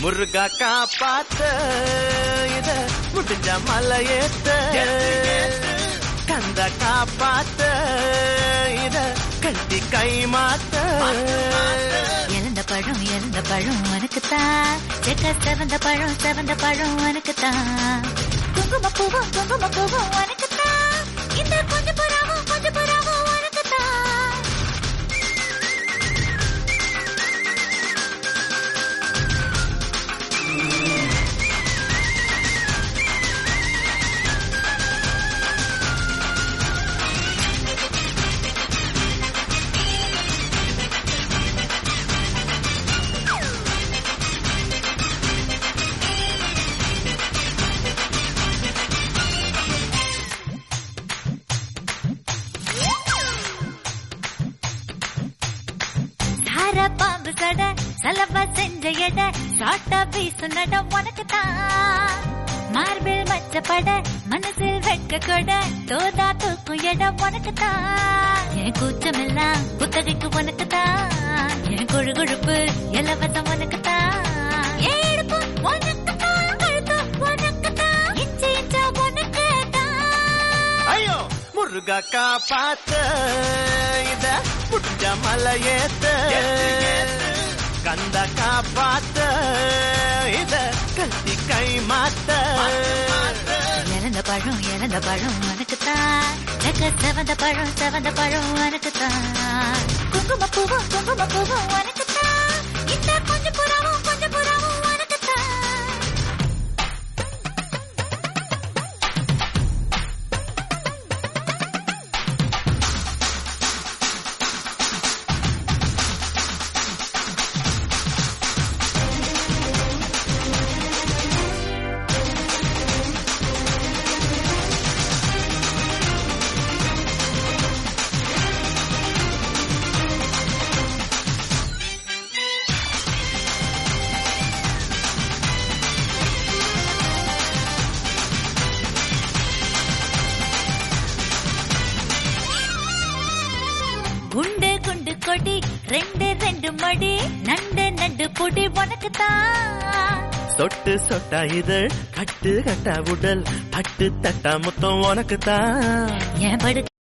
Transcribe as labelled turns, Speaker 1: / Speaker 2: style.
Speaker 1: முருகா காப்பாத்த இத முடிஞ்ச மலையேத்த கந்த காப்பாத்த இத கட்டி கை மாத்த
Speaker 2: இழந்த பழம் இழந்த பழம் உனக்குத்தான் செக்க செவந்த பழம் செவந்த பழம் உனக்குத்தான் குங்கும பூவும் குங்கும பூவும் உனக்குத்தான் இந்த கொஞ்சம் புறாவும் கொஞ்சம் புறாவும் உனக்குத்தான் சார பாம்பு சட சலவா செஞ்ச எட சாட்டா வீசு நட உனக்குத்தான் மார்பில் வச்ச பட மனசில் வெட்க கொட தோதா தூக்கும் இடம் உனக்குத்தான் என் கூச்சமெல்லாம் புத்தகைக்கு உனக்குத்தான் என் கொழு கொழுப்பு இலவசம் உனக்குத்தான் என் இடுப்பு உனக்குத்தான் கழுத்து உனக்குத்தான் இஞ்சி இஞ்சா உனக்குத்தான்
Speaker 1: ஐயோ முருகா காப்பாத்த இத முடிஞ்ச மலையேத்த கந்த காப்பாத்த இத கட்டி கை மாத்த
Speaker 2: இழந்த பழம் இழந்த பழம் உனக்குத்தான் செக்க செவந்த பழம் செவந்த பழம் உனக்குத்தான் குங்கும பூவும் குங்கும பூவும் உனக்குத்தான் இந்த கொஞ்சம் புறாவும் கொஞ்சம் புறாவும் உனக்குத்தான் குண்டு குண்டு கொடி ரெண்டு ரெண்டு மடி நண்டு நண்டு பொடி உனக்குத்தான்
Speaker 1: சொட்டு சொட்டா இதழ் கட்டு கட்டா உடல் பட்டு தட்டா முத்தம் உனக்கு தான்
Speaker 2: என் படு